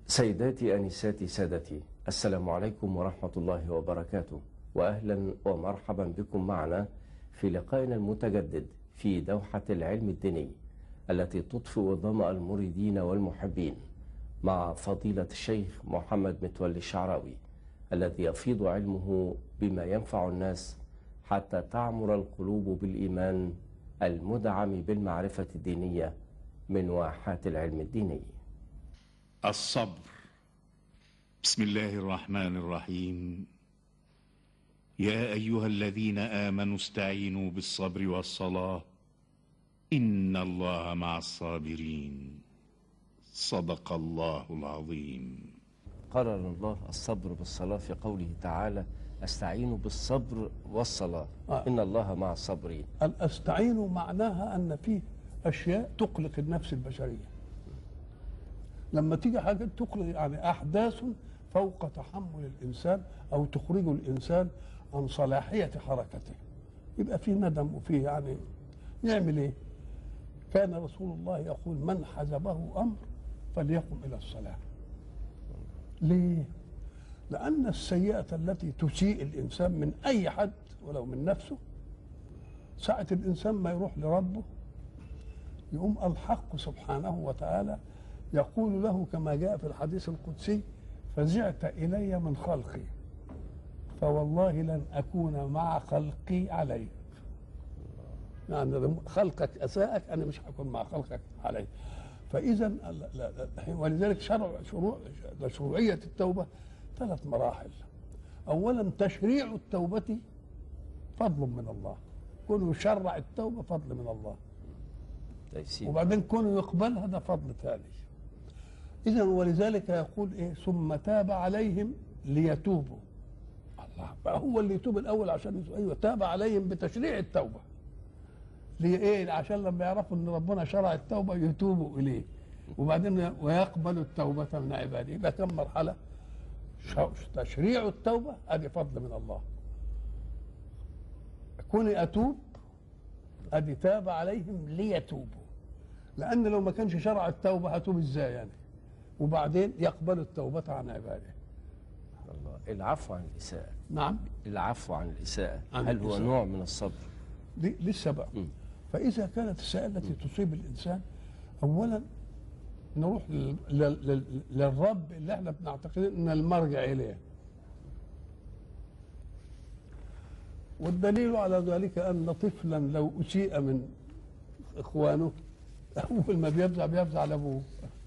سيداتي أنساتي سادتي السلام عليكم ورحمة الله وبركاته وأهلا ومرحبا بكم معنا في لقائنا المتجدد في دوحة العلم الديني التي تطفئ ظمأ المريدين والمحبين مع فضيلة الشيخ محمد متولي الشعراوي الذي يفيض علمه بما ينفع الناس حتى تعمر القلوب بالإيمان المدعم بالمعرفة الدينية من واحات العلم الديني الصبر بسم الله الرحمن الرحيم يا ايها الذين امنوا استعينوا بالصبر والصلاه ان الله مع الصابرين صدق الله العظيم قرر الله الصبر بالصلاة في قوله تعالى استعينوا بالصبر والصلاة آه. إن الله مع الصابرين أن أستعين معناها أن فيه أشياء تقلق النفس البشرية لما تيجي حاجة تقلق يعني أحداث فوق تحمل الإنسان أو تخرج الإنسان عن صلاحية حركته يبقى فيه ندم وفيه يعني يعمل إيه؟ كان رسول الله يقول من حزبه أمر فليقم إلى الصلاة ليه؟ لأن السيئة التي تسيء الإنسان من أي حد ولو من نفسه ساعة الإنسان ما يروح لربه يقوم الحق سبحانه وتعالى يقول له كما جاء في الحديث القدسي فزعت إلي من خلقي فوالله لن أكون مع خلقي عليك يعني لما خلقك أساءك أنا مش هكون مع خلقك عليك فإذا ال- لا- لا- ولذلك شرع شروع مشروعية التوبة ثلاث مراحل أولا تشريع التوبة فضل من الله كونه يشرع التوبة فضل من الله تيسير وبعدين كونه يقبلها ده فضل ثاني اذا ولذلك يقول ايه ثم تاب عليهم ليتوبوا الله بقى هو اللي يتوب الاول عشان يتوب. ايوه تاب عليهم بتشريع التوبه ليه ايه عشان لما يعرفوا ان ربنا شرع التوبه يتوبوا اليه وبعدين ويقبل التوبه من عباده يبقى كم مرحله ش- تشريع التوبه ادي فضل من الله كوني اتوب ادي تاب عليهم ليتوبوا لان لو ما كانش شرع التوبه هتوب ازاي يعني وبعدين يقبل التوبه عن عباده الله العفو عن الإساءة نعم العفو عن الإساءة عن هل هو الإساءة. نوع من الصبر دي لسه بقى م. فاذا كانت السيئه التي تصيب الانسان اولا نروح لل- لل- لل- للرب اللي احنا بنعتقد ان المرجع اليه والدليل على ذلك ان طفلا لو اسيء من اخوانه اول ما بيفزع بيفزع لابوه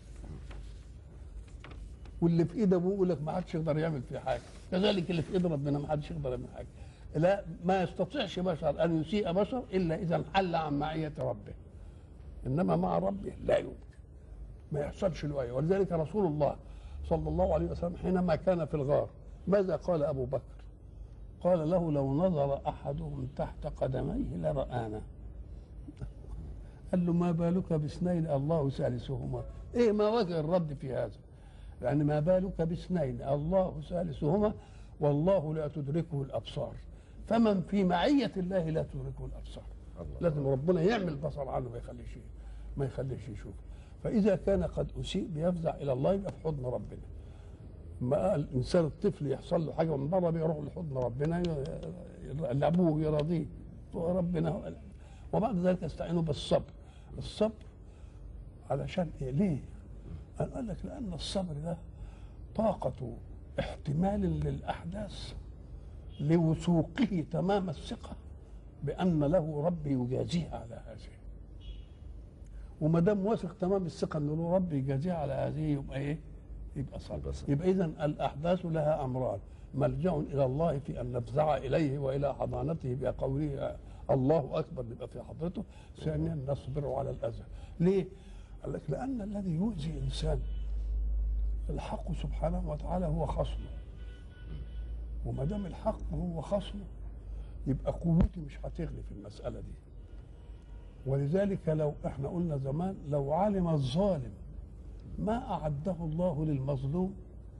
واللي في ايد ابوه يقول لك ما حدش يقدر يعمل فيه حاجه كذلك اللي في ايد ربنا ما حدش يقدر يعمل حاجه لا ما يستطيعش بشر ان يسيء بشر الا اذا انحل عن معيه ربه انما مع ربه لا يمكن ما يحصلش له أي ولذلك رسول الله صلى الله عليه وسلم حينما كان في الغار ماذا قال ابو بكر قال له لو نظر احدهم تحت قدميه لرآنا قال له ما بالك باثنين الله ثالثهما ايه ما وجه الرد في هذا يعني ما بالك باثنين الله ثالثهما والله لا تدركه الابصار فمن في معيه الله لا تدركه الابصار الله. لازم ربنا يعمل بصر عنه ما يخليش ما يخليش يشوف فاذا كان قد اسيء بيفزع الى الله يبقى في حضن ربنا ما الانسان الطفل يحصل له حاجه من بره بيروح لحضن ربنا ي- ي- لابوه يرضيه ربنا وبعد ذلك يستعينوا بالصبر الصبر علشان ايه ليه؟ قال قال لك لان الصبر ده طاقه احتمال للاحداث لوثوقه تمام الثقه بان له رب يجازيه على هذه وما دام واثق تمام الثقه ان له رب يجازيه على هذه يبقى ايه؟ يبقى صبر يبقى صبر. يبقى اذا الاحداث لها امران ملجا الى الله في ان نفزع اليه والى حضانته بقوله الله اكبر نبقى في حضرته ثانيا نصبر على الاذى ليه؟ قال لك لان الذي يؤذي انسان الحق سبحانه وتعالى هو خصمه وما دام الحق هو خصمه يبقى قوتي مش هتغلي في المساله دي ولذلك لو احنا قلنا زمان لو علم الظالم ما أعده الله للمظلوم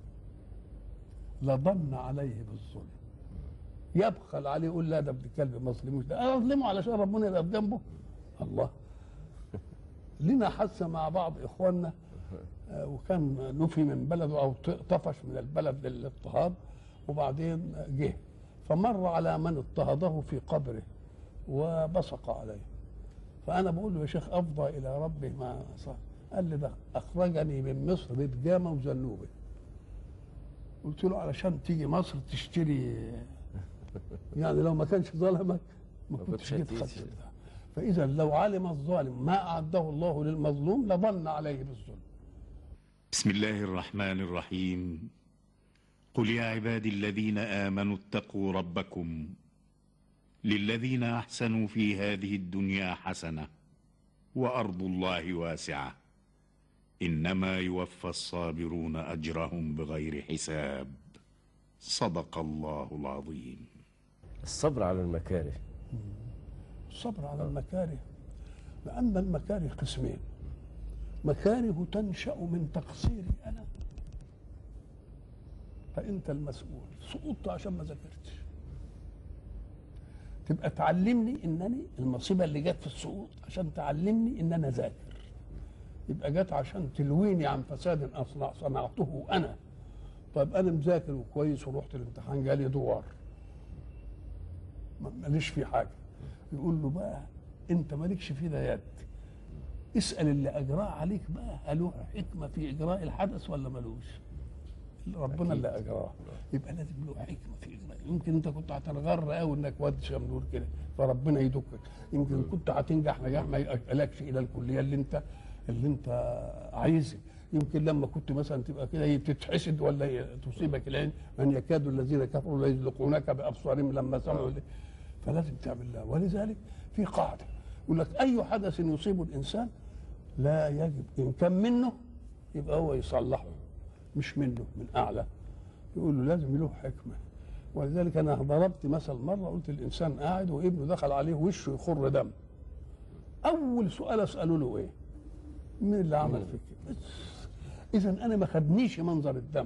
لضن عليه بالظلم يبخل عليه يقول لا ده ابن كلب ما اظلموش ده انا اظلمه علشان ربنا يبقى في جنبه الله لنا حاسه مع بعض اخواننا آه، وكان نفي من بلده او ط- طفش من البلد للاضطهاد وبعدين جه فمر على من اضطهده في قبره وبصق عليه فانا بقول له يا شيخ افضى الى ربه ما صار قال لي ده اخرجني من مصر بتجامه وزنوبه قلت له علشان تيجي مصر تشتري يعني لو ما كانش ظلمك ما ما كنتش كنتش جيت هتيجي. خدت ده. فاذا لو علم الظالم ما اعده الله للمظلوم لظن عليه بالظلم بسم الله الرحمن الرحيم قل يا عبادي الذين آمنوا اتقوا ربكم للذين أحسنوا في هذه الدنيا حسنة وأرض الله واسعة إنما يوفى الصابرون أجرهم بغير حساب صدق الله العظيم الصبر على المكاره الصبر على المكاره لأن المكاره قسمين مكاره تنشأ من تقصيري أنا فأنت المسؤول سقطت عشان ما ذاكرتش تبقى تعلمني انني المصيبه اللي جت في السقوط عشان تعلمني ان انا ذاكر يبقى جت عشان تلويني عن فساد اصنع صنعته انا طيب انا مذاكر وكويس ورحت الامتحان جالي دوار ما- ماليش فيه حاجه يقول له بقى انت مالكش فيه ده يد اسال اللي اجراه عليك بقى هل له حكمه في اجراء الحدث ولا ملوش ربنا أكيد. اللي اجراه يبقى لازم له حكمه في اجراء يمكن انت كنت هتنغر قوي انك واد شمدور كده فربنا يدكك يمكن كنت هتنجح نجاح ما يأكلكش الى الكليه اللي انت اللي انت عايزها يمكن لما كنت مثلا تبقى كده تتحسد ولا ي- تصيبك العين من يكاد الذين كفروا ليزلقونك بابصارهم لما سمعوا ل- فلازم تعمل لها ولذلك في قاعده يقول لك اي حدث يصيب الانسان لا يجب ان كان منه يبقى هو يصلحه مش منه من اعلى يقول له لازم له حكمه ولذلك انا ضربت مثل مره قلت الانسان قاعد وابنه دخل عليه وشه يخر دم اول سؤال اساله له ايه مين اللي عمل فيك كده؟ بس اذا انا ما خدنيش منظر الدم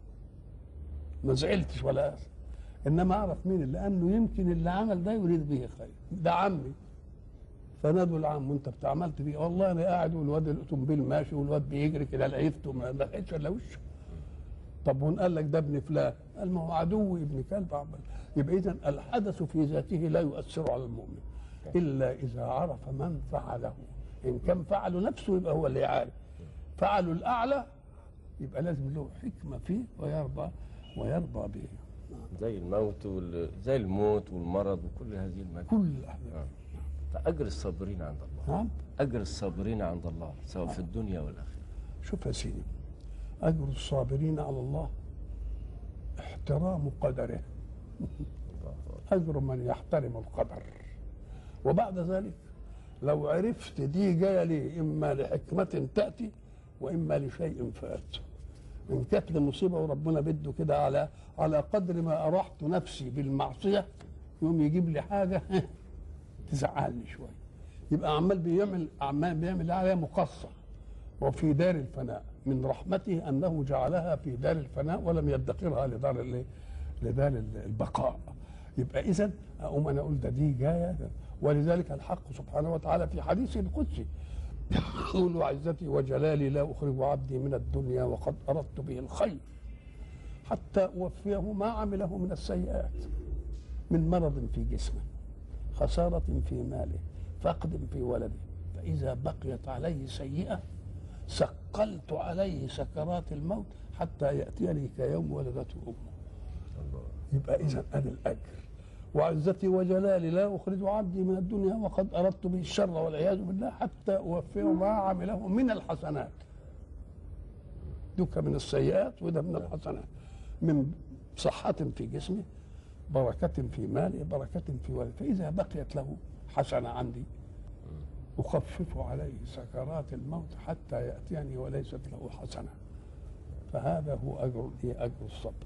ما زعلتش ولا اسف انما اعرف مين اللي لانه يمكن اللي عمل ده يريد به خير ده عمي فنادوا العم وانت بتعملت بيه والله انا قاعد والواد الاوتومبيل ماشي والواد بيجري كده لقيت وما ما لقيتش الا وشه طب وان قال لك ده ابن فلان قال ما هو عدو ابن كلب عمل يبقى اذا الحدث في ذاته لا يؤثر على المؤمن الا اذا عرف من فعله ان كان فعله نفسه يبقى هو اللي عارف فعله الاعلى يبقى لازم له حكمه فيه ويرضى ويرضى به زي الموت وال... زي الموت والمرض وكل هذه المكاره كل الاحداث فأجر الصابرين عند الله نعم أجر الصابرين عند الله سواء في الدنيا والآخرة شوف يا سيدي اجر الصابرين على الله احترام قدره اجر من يحترم القدر وبعد ذلك لو عرفت دي جايه ليه اما لحكمه تاتي واما لشيء فات ان كانت لمصيبه وربنا بده كده على على قدر ما ارحت نفسي بالمعصيه يوم يجيب لي حاجه تزعلني شويه يبقى عمال بيعمل عمال بيعمل عليها مقصر وفي دار الفناء من رحمته انه جعلها في دار الفناء ولم يدخرها لدار الايه؟ لدار البقاء يبقى اذا اقوم انا اقول ده دي جايه ولذلك الحق سبحانه وتعالى في حديث القدسي يقول عزتي وجلالي لا اخرج عبدي من الدنيا وقد اردت به الخير حتى اوفيه ما عمله من السيئات من مرض في جسمه خساره في ماله فقد في ولده فاذا بقيت عليه سيئه ثقلت عليه سكرات الموت حتى ياتيني كيوم ولدته امه يبقى اذا ادي الاجر وعزتي وجلالي لا اخرج عبدي من الدنيا وقد اردت به الشر والعياذ بالله حتى اوفيه ما عمله من الحسنات دوك من السيئات وده من الحسنات من صحة في جسمه بركة في ماله بركة في ولده فإذا بقيت له حسنة عندي أخفف عليه سكرات الموت حتى يأتيني وليست له حسنة فهذا هو أجر إيه أجر الصبر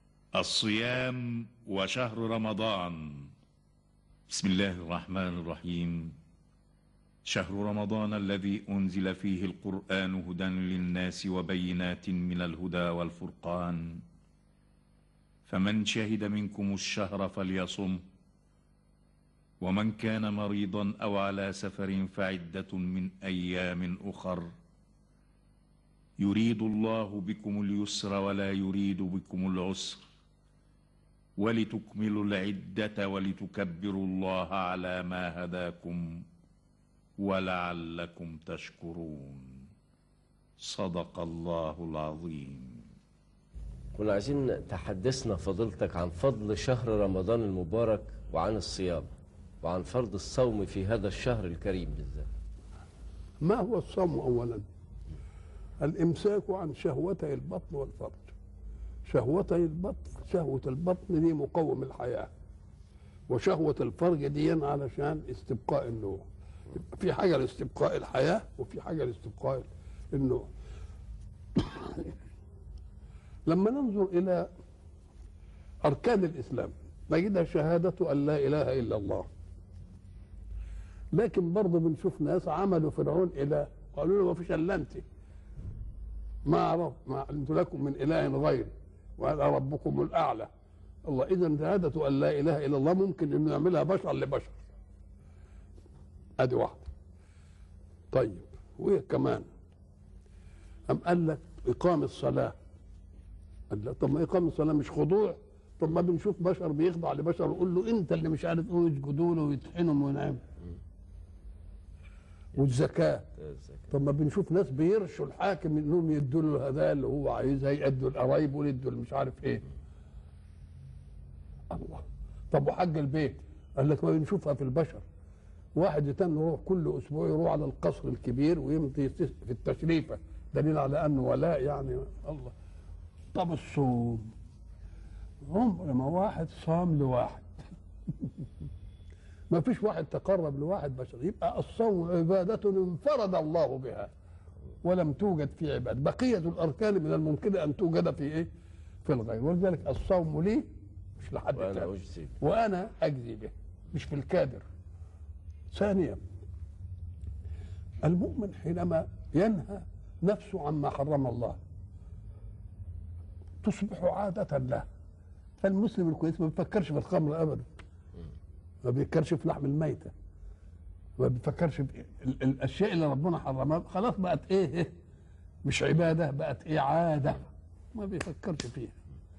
الصيام وشهر رمضان بسم الله الرحمن الرحيم شهر رمضان الذي انزل فيه القران هدى للناس وبينات من الهدى والفرقان فمن شهد منكم الشهر فليصم ومن كان مريضا او على سفر فعده من ايام اخر يريد الله بكم اليسر ولا يريد بكم العسر ولتكملوا العدة ولتكبروا الله على ما هداكم ولعلكم تشكرون صدق الله العظيم كنا عايزين تحدثنا فضيلتك عن فضل شهر رمضان المبارك وعن الصيام وعن فرض الصوم في هذا الشهر الكريم بالذات ما هو الصوم اولا الامساك عن شهوتي البطن والفرج شهوتي البطن شهوة البطن دي مقوم الحياة وشهوة الفرج دي علشان استبقاء النوع يبقى في حاجة لاستبقاء الحياة وفي حاجة لاستبقاء النوع لما ننظر إلى أركان الإسلام نجدها شهادة أن لا إله إلا الله لكن برضه بنشوف ناس عملوا فرعون إله قالوا له ما فيش إلا أنت ما عرف ما علمت لكم من إله غيري وأنا ربكم الأعلى الله إذا شهادة أن لا إله إلا الله ممكن إنه يعملها بشر لبشر أدي واحدة طيب وإيه كمان أم قال لك إقام الصلاة قال لك طب ما إقام الصلاة مش خضوع طب ما بنشوف بشر بيخضع لبشر ويقول له أنت اللي مش عارف إيه يسجدوا له ويطحنهم وينعموا والزكاة طب ما بنشوف ناس بيرشوا الحاكم انهم يدوا له الهدايا اللي هو عايزها يدوا القرايب ويدوا مش عارف ايه الله طب وحج البيت قال لك ما بنشوفها في البشر واحد يتم يروح كل اسبوع يروح على القصر الكبير ويمضي في التشريفه دليل على انه ولاء يعني الله طب الصوم عمر ما واحد صام لواحد ما فيش واحد تقرب لواحد بشر يبقى الصوم عبادة انفرد الله بها ولم توجد في عبادة بقية الأركان من الممكن أن توجد في إيه؟ في الغير ولذلك الصوم لي مش لحد وأنا تاني. أجزي وأنا أجزي به مش في الكادر ثانيا المؤمن حينما ينهى نفسه عما حرم الله تصبح عادة له فالمسلم الكويس ما بيفكرش في الخمر أبدا ما بيفكرش في لحم الميتة ما بيفكرش في ال- الأشياء اللي ربنا حرمها خلاص بقت إيه إيه؟ مش عبادة بقت إيه عادة ما بيفكرش فيها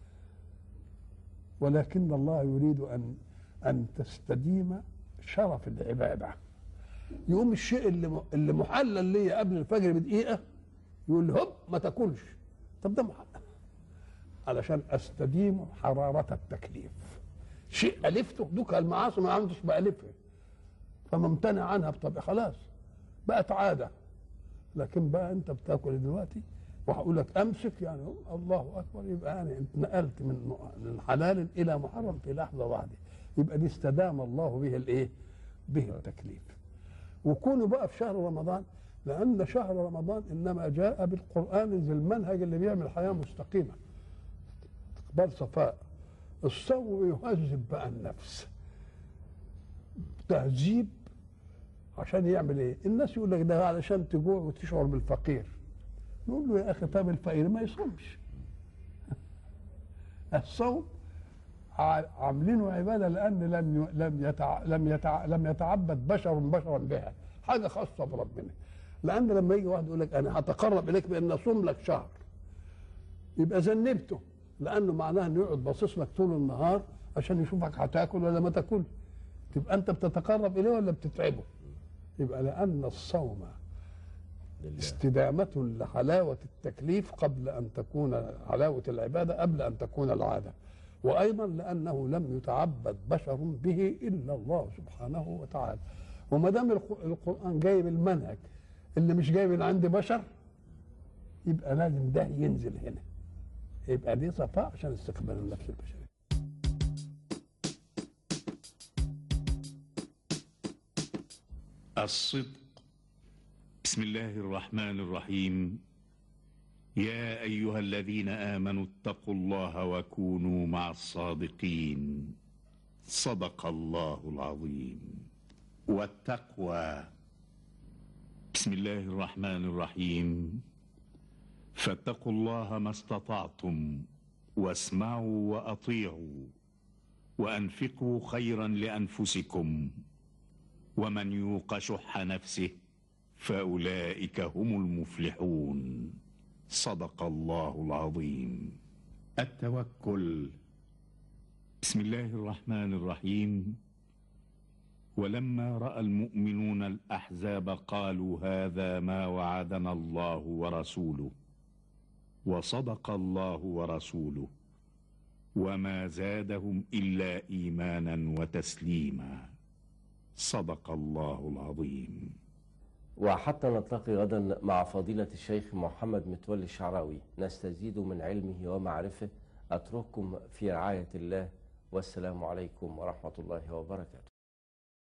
ولكن الله يريد أن أن تستديم شرف العبادة يقوم الشيء اللي اللي محلل لي قبل الفجر بدقيقة يقول لي هوب ما تاكلش طب ده محلل علشان استديم حرارة التكليف شيء ألفته دوك المعاصي ما عملتش بألفها فممتنع عنها بطبع خلاص بقت عادة لكن بقى أنت بتاكل دلوقتي وهقول لك أمسك يعني الله أكبر يبقى أنا اتنقلت من من حلال إلى محرم في لحظة واحدة يبقى دي استدام الله به الإيه؟ به التكليف وكونوا بقى في شهر رمضان لأن شهر رمضان إنما جاء بالقرآن ذي المنهج اللي بيعمل حياة مستقيمة استقبال صفاء الصوم يهذب بقى النفس تهذيب عشان يعمل ايه؟ الناس يقول لك ده علشان تجوع وتشعر بالفقير نقول له يا اخي طب الفقير ما يصومش الصوم ع- عاملينه عباده لان لم ي- لم يتع... لم يتع... لم يتعبد بشر بشرا بها حاجه خاصه بربنا لان لما يجي واحد يقول لك انا هتقرب اليك بان اصوم لك شهر يبقى ذنبته لانه معناه انه يقعد باصص لك طول النهار عشان يشوفك هتاكل ولا ما تاكل تبقى انت بتتقرب اليه ولا بتتعبه يبقى لان الصوم لله استدامة لحلاوة التكليف قبل أن تكون حلاوة العبادة قبل أن تكون العادة وأيضا لأنه لم يتعبد بشر به إلا الله سبحانه وتعالى وما دام الق- القرآن جايب المنهج اللي مش جاي من عند بشر يبقى لازم ده ينزل هنا يبقى دي صفاء عشان استقبال النفس البشرية الصدق بسم الله الرحمن الرحيم يا ايها الذين امنوا اتقوا الله وكونوا مع الصادقين صدق الله العظيم والتقوى بسم الله الرحمن الرحيم فاتقوا الله ما استطعتم واسمعوا واطيعوا وانفقوا خيرا لانفسكم ومن يوق شح نفسه فاولئك هم المفلحون صدق الله العظيم التوكل بسم الله الرحمن الرحيم ولما راى المؤمنون الاحزاب قالوا هذا ما وعدنا الله ورسوله وصدق الله ورسوله وما زادهم الا ايمانا وتسليما صدق الله العظيم وحتى نلتقي غدا مع فضيلة الشيخ محمد متولي الشعراوي نستزيد من علمه ومعرفه أترككم في رعاية الله والسلام عليكم ورحمة الله وبركاته